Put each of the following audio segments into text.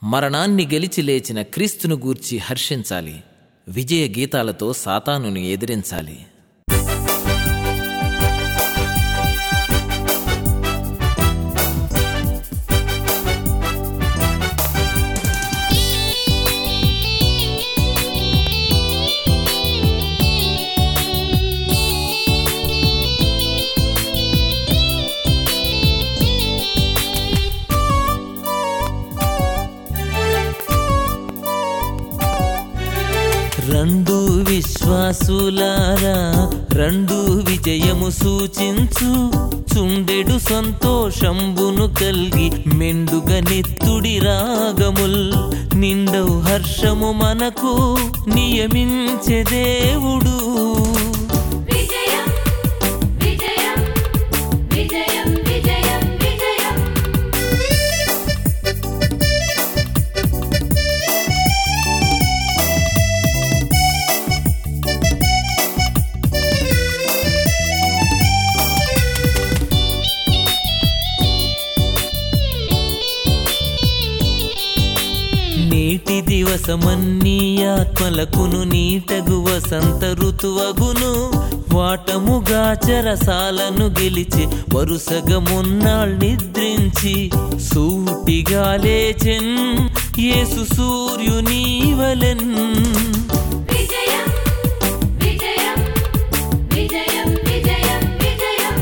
మరణాన్ని గెలిచి లేచిన క్రీస్తును గూర్చి హర్షించాలి విజయ గీతాలతో సాతానుని ఎదిరించాలి రెండు విశ్వాసులారా రెండు విజయము సూచించు చుండెడు సంతోషంబును కల్గి మెండుగ నెత్తుడి రాగముల్ నిండవు హర్షము మనకు నియమించే దేవుడు విజయం విజయం విజయం విజయం విజయం నీటి దివసమన్నీ ఆత్మలకును నీటగు వసంత ఋతువగును వాటముగా చెరసాలను గెలిచి వరుసగా మొన్నాళ్ళు నిద్రించి సూటిగా లేచెన్ యేసు సూర్యుని వలెన్ విజయం విజయం విజయం విజయం విజయం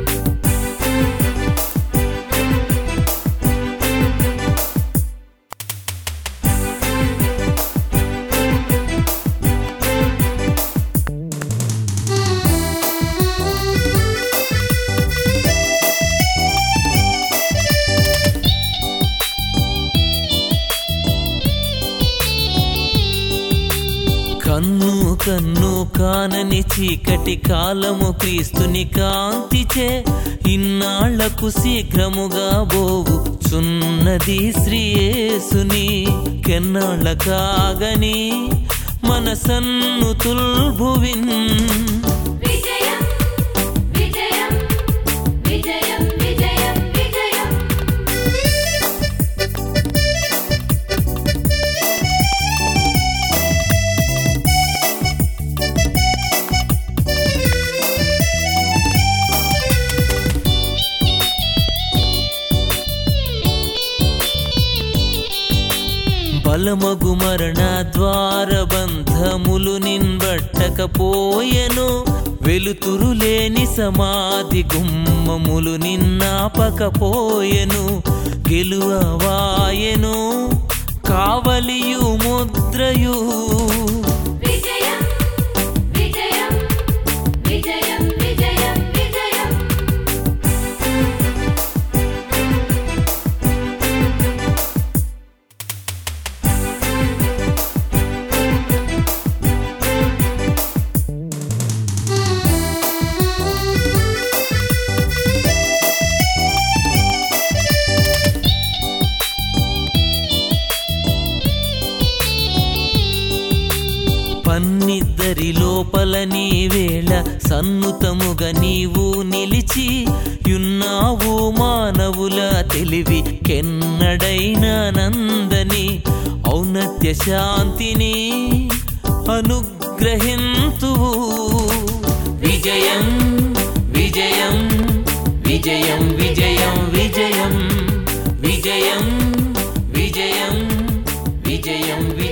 కన్ను కన్ను కానని చీకటి కాలము క్రీస్తుని కాంతిచే ఇన్నాళ్లకు శీఘ్రముగా బోవు చున్నది శ్రీయేసుని కెన్నాళ్ళ కాగని మనసన్ను తుల్భువిన్ విజయం విజయం విజయం విజయం విజయం బలమగు మరణ ద్వార బంధములు నిన్బట్టకపోయెను వెలుతురు లేని సమాధి గుమ్మములు నిన్నాపకపోయెను గెలువవాయెను కావలియు ముద్రయు విజయం విజయం విజయం విజయం విజయం పన్నిద్దరి లోపల నీ వేళ సన్నుతముగా నీవు నిలిచి యున్నావు మానవుల తెలివి కెన్నడైనా నందని ఔన్నత్య శాంతిని అనుగ్రహింతువు విజయం విజయం విజయం విజయం విజయం విజయం విజయం విజయం విజయం